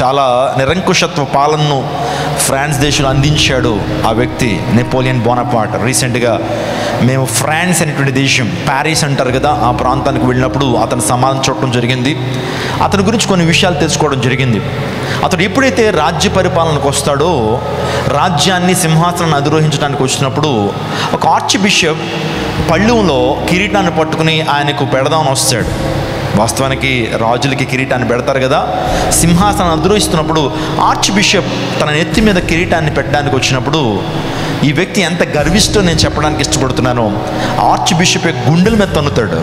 చాలా నిరంకుశత్వ పాలనను ఫ్రాన్స్ దేశంలో అందించాడు ఆ వ్యక్తి నెపోలియన్ బోనపాట్ రీసెంట్గా మేము ఫ్రాన్స్ అనేటువంటి దేశం ప్యారిస్ అంటారు కదా ఆ ప్రాంతానికి వెళ్ళినప్పుడు అతను సమాధానం చూడటం జరిగింది అతని గురించి కొన్ని విషయాలు తెలుసుకోవడం జరిగింది అతడు ఎప్పుడైతే రాజ్య పరిపాలనకు వస్తాడో రాజ్యాన్ని సింహాసనాన్ని అధిరోహించడానికి వచ్చినప్పుడు ఒక ఆర్చ్ బిషప్ పళ్ళులో కిరీటాన్ని పట్టుకుని ఆయనకు పెడదామని వస్తాడు వాస్తవానికి రాజులకి కిరీటాన్ని పెడతారు కదా సింహాసనం అధిరోహిస్తున్నప్పుడు ఆర్చ్ బిషప్ తన నెత్తి మీద కిరీటాన్ని పెట్టడానికి వచ్చినప్పుడు ఈ వ్యక్తి ఎంత గర్విష్టో నేను చెప్పడానికి ఇష్టపడుతున్నానో ఆర్చ్ బిషప్ యొక్క గుండెల మీద తన్నుతాడు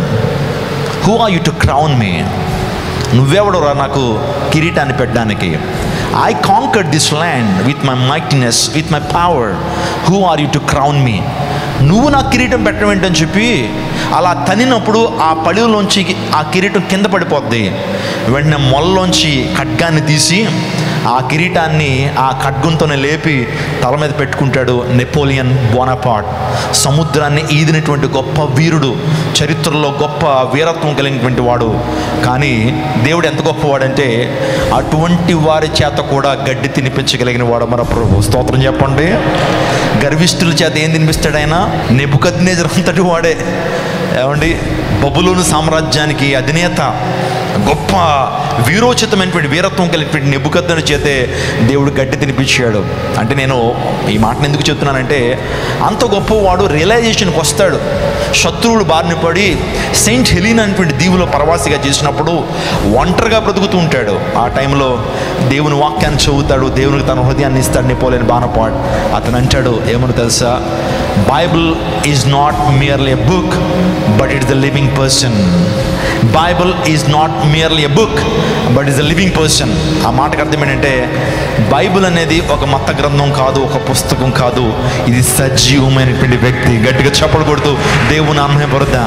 who are you to crown me నువ్వెవడరా నాకు కిరీటాన్ని పెట్టడానికి I conquered this land with my meekness with my power who are you to crown me నువ్వు నా కిరీటం పెట్టడం ఏంటని చెప్పి అలా తనినప్పుడు ఆ పడిలోంచి ఆ కిరీటం కింద పడిపోద్ది వెంటనే మొల్లలోంచి ఖడ్గాన్ని తీసి ఆ కిరీటాన్ని ఆ ఖడ్గంతోనే లేపి తల మీద పెట్టుకుంటాడు నెపోలియన్ బోనపాట్ సముద్రాన్ని ఈదినటువంటి గొప్ప వీరుడు చరిత్రలో గొప్ప వీరత్వం కలిగినటువంటి వాడు కానీ దేవుడు ఎంత గొప్పవాడంటే అటువంటి వారి చేత కూడా గడ్డి తినిపించగలిగిన వాడు మన ప్రభు స్తోత్రం చెప్పండి గర్విష్ఠుల చేత ఏం తినిపిస్తాడు ఆయన నెబుకద్నేజర్ అంతటి వాడే ఏమండి బబులోను సామ్రాజ్యానికి అధినేత గొప్ప వీరోచితమైనటువంటి వీరత్వం కలిగినటువంటి నెబ్బుకద్దను చేతే దేవుడు గడ్డి తినిపించాడు అంటే నేను ఈ మాటను ఎందుకు చెప్తున్నానంటే అంత గొప్పవాడు రియలైజేషన్కి వస్తాడు శత్రువులు బారిన పడి సెయింట్ హెలీన్ అనేటువంటి దీవులో పరవాసిగా చేసినప్పుడు ఒంటరిగా బ్రతుకుతూ ఉంటాడు ఆ టైంలో దేవుని వాక్యాన్ని చదువుతాడు దేవునికి తన హృదయాన్ని ఇస్తాడు నెపోలేని బాణపాట్ అతను అంటాడు ఏమని తెలుసా Bible is not merely a book but it's the living person Bible is not merely a book but is the living person ఆ మాటకు అర్థం ఏంటంటే బైబిల్ అనేది ఒక మత గ్రంథం కాదు ఒక పుస్తకం కాదు ఇది సజీవమైనటువంటి వ్యక్తి గట్టిగా చప్పలు కొడుతూ దేవుని అమ్మపరుద్దా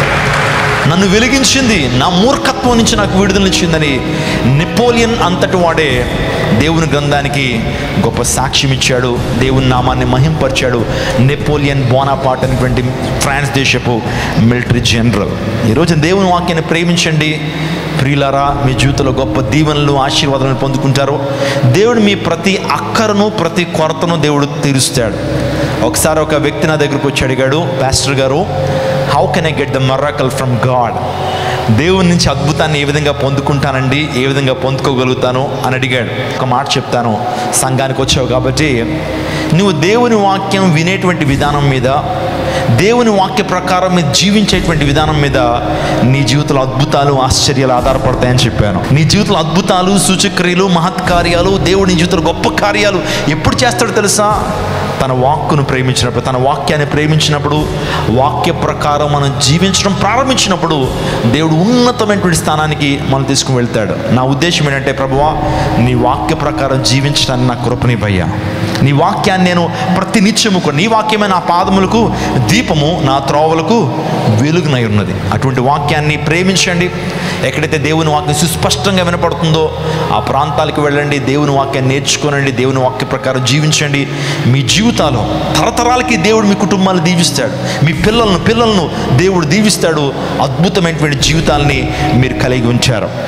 నన్ను వెలిగించింది నా మూర్ఖత్వం నుంచి నాకు విడుదలనిచ్చిందని నెపోలియన్ అంతటి వాడే దేవుని గ్రంథానికి గొప్ప సాక్ష్యం ఇచ్చాడు దేవుని నామాన్ని మహింపరిచాడు నెపోలియన్ బోనాపాట్ అనేటువంటి ఫ్రాన్స్ దేశపు మిలిటరీ జనరల్ ఈరోజు దేవుని వాక్యాన్ని ప్రేమించండి ప్రియులారా మీ జీవితంలో గొప్ప దీవెనలు ఆశీర్వాదాలను పొందుకుంటారు దేవుడు మీ ప్రతి అక్కరను ప్రతి కొరతను దేవుడు తీరుస్తాడు ఒకసారి ఒక వ్యక్తి నా దగ్గరకు వచ్చి అడిగాడు పాస్టర్ గారు how can I get the miracle from God దేవుని నుంచి అద్భుతాన్ని ఏ విధంగా పొందుకుంటానండి ఏ విధంగా పొందుకోగలుగుతాను అని అడిగాడు ఒక మాట చెప్తాను సంఘానికి వచ్చావు కాబట్టి నువ్వు దేవుని వాక్యం వినేటువంటి విధానం మీద దేవుని వాక్య ప్రకారం మీరు జీవించేటువంటి విధానం మీద నీ జీవితంలో అద్భుతాలు ఆశ్చర్యాలు ఆధారపడతాయని చెప్పాను నీ జీవితంలో అద్భుతాలు సూచక్రియలు మహత్కార్యాలు దేవుడి నీ జీవితంలో గొప్ప కార్యాలు ఎప్పుడు చేస్తాడో తెలుసా తన వాక్కును ప్రేమించినప్పుడు తన వాక్యాన్ని ప్రేమించినప్పుడు వాక్య ప్రకారం మనం జీవించడం ప్రారంభించినప్పుడు దేవుడు ఉన్నతమైనటువంటి స్థానానికి మనం తీసుకుని వెళ్తాడు నా ఉద్దేశం ఏంటంటే ప్రభువా నీ వాక్య ప్రకారం జీవించడానికి నా కృపనివ్వయ్యా నీ వాక్యాన్ని నేను ప్రతి నిత్యము కూడా నీ వాక్యమే నా పాదములకు దీపము నా త్రోవలకు వెలుగునై ఉన్నది అటువంటి వాక్యాన్ని ప్రేమించండి ఎక్కడైతే దేవుని వాక్యం సుస్పష్టంగా వినపడుతుందో ఆ ప్రాంతాలకు వెళ్ళండి దేవుని వాక్యాన్ని నేర్చుకోనండి దేవుని వాక్య ప్రకారం జీవించండి మీ జీవితాలు తరతరాలకి దేవుడు మీ కుటుంబాలను దీవిస్తాడు మీ పిల్లలను పిల్లలను దేవుడు దీవిస్తాడు అద్భుతమైనటువంటి జీవితాలని మీరు కలిగి ఉంచారు